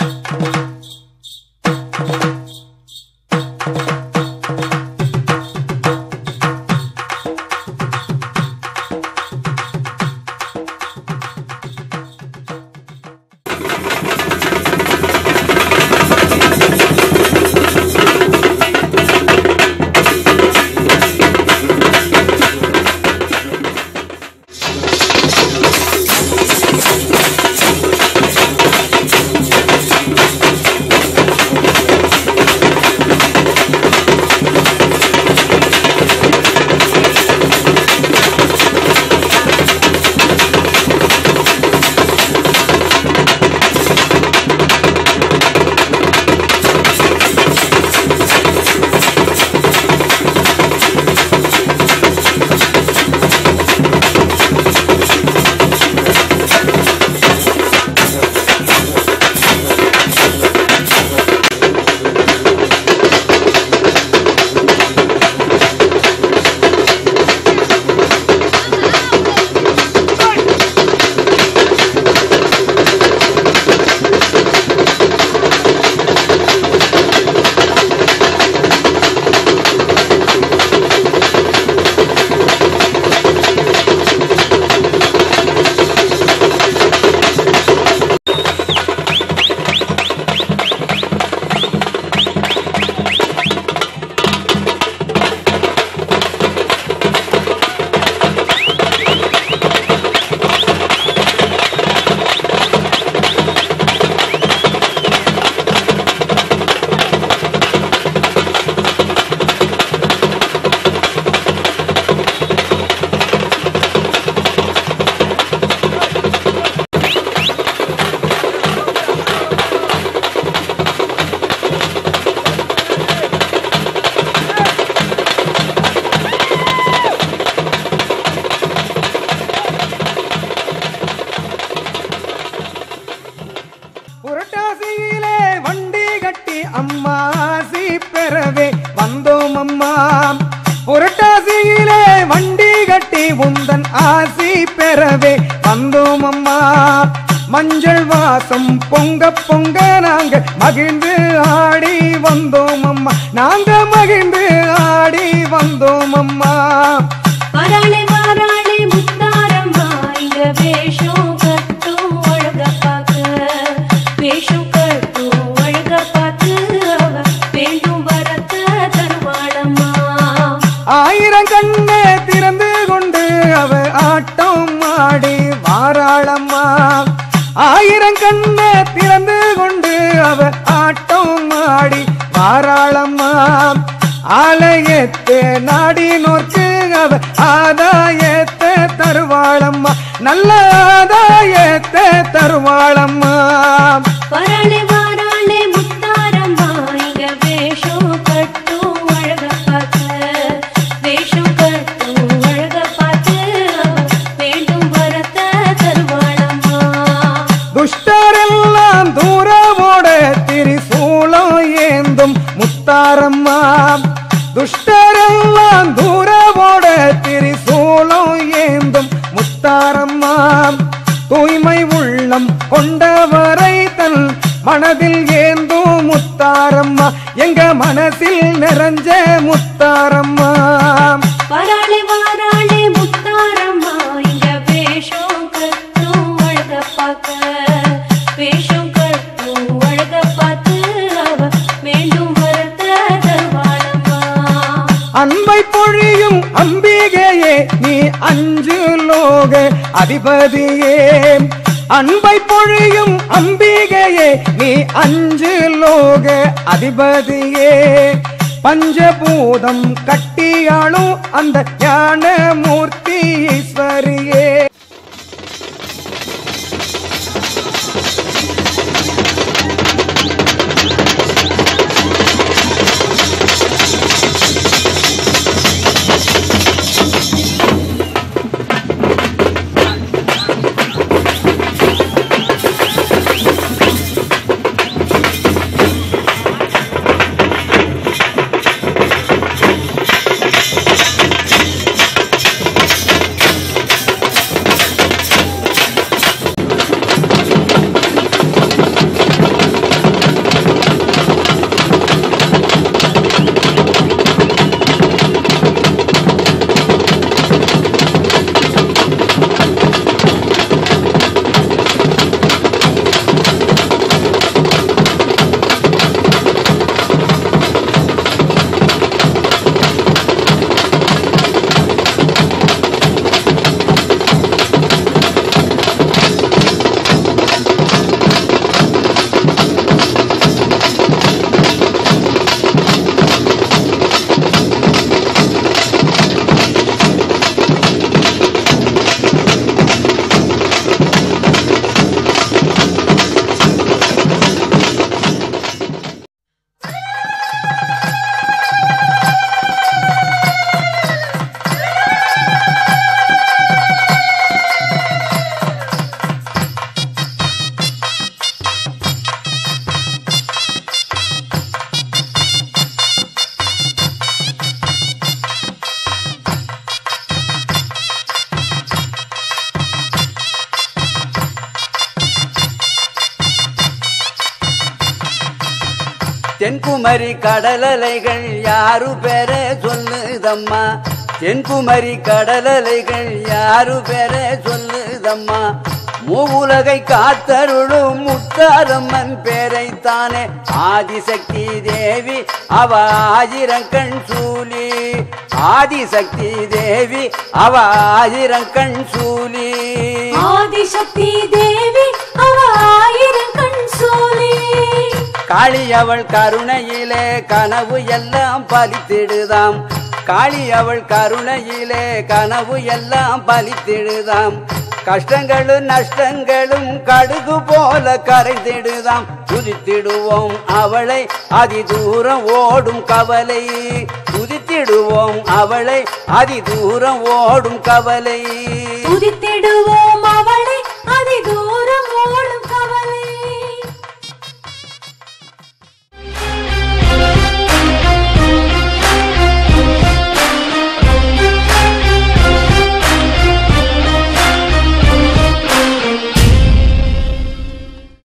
புரட்டாசியிலே வண்டி கட்டி அம்மா ஆசி பெறவே வந்தோம் அம்மா புரட்டாசியிலே வண்டி கட்டி உந்தன் ஆசி பெறவே வந்தோம் அம்மா மஞ்சள் வாசம் பொங்க பொங்க நாங்க மகிழ்ந்து ஆடி வந்தோம் அம்மா நாங்க மகிழ்ந்து ஆடி வந்தோம் அம்மா வராளே வராளே முத்தாரம்மா இங்க வேஷம் கட்டும் அழக பார்க்க வேஷம் கட்டும் அழக பார்த்து அவ வேண்டும் வரத்த தருவாளம்மா ஆயிரம் கண்ணே திறந்து கொண்டு அவ ஆட்டம் ஆடி வாராளம்மா ஆயிரம் கண்ணே திறந்து கொண்டு அவ ஆட்டம் ஆடி வாராளம்மா ஆலயத்தை நாடி நோக்கு அவ ஆதாயத்தை தருவாளம்மா நல்ல ஆதாயத்தை தருவாளம்மா வராளே வராளே முத்தாரம்மா இங்க வேஷம் கட்டும் அழக பார்க்க வேஷம் கட்டும் அழக பார்த்து அவ வேண்டும் வரத்த தருவாளம்மா துஷ்டரெல்லாம் தூரமோட திரிசூலம் ஏந்தும் முத்தாரம்மா துஷ்டரெல்லாம் தூரமோட திரிசூலம் ஏந்தும் முத்தாரம்மா தூய்மை உள்ளம் கொண்டவரை தன் மனதில் ஏந்தும் முத்தாரம்மா எங்க மனசில் நிறைஞ்ச முத்தாரம்மா வராளே வராளே முத்தாரம்மா இங்க வேஷம் கட்டும் அழக பார்க்க வேஷம் கட்டும் அழக பார்த்து அவ வேண்டும் வரத்த தருவாளம்மா அன்பை பொழியும் அம்பிகையே நீ அஞ்சு லோக அதிபதியே அன்பை பொழியும் அம்பிகையே நீ அஞ்சு லோக அதிபதியே பஞ்சபூதம் கட்டியாளும் அந்த ஞான மூர்த்தி ஈஸ்வரியே தென்குமரி கடலலைகள் யாரு பெற சொல்லுதம்மா தென்குமரி கடலலைகள் யாரு பெற சொல்லுதம்மா மூவுலகை காத்தருளும் முத்தாரம்மன் பேரைத்தானே ஆதிசக்தி தேவி அவ ஆயிரங்கண் சூலி ஆதிசக்தி தேவி அவ ஆயிரங்கண் சூலி ஆதிசக்தி தேவி அவ ஆயிரம் கண் சோலே காளி அவள் கருணையிலே கனவு எல்லாம் பலித்திடுதாம் காளி அவள் கருணையிலே கனவு எல்லாம் பலித்திடுதாம் கஷ்டங்களும் நஷ்டங்களும் கடுகு போல கரைந்திடுதாம் துதித்திடுவோம் அவளை அதி தூரம் ஓடும் கவலை துதித்திடுவோம் அவளை அதி தூரம் ஓடும் கவலை துதித்திடுவோம் அவளை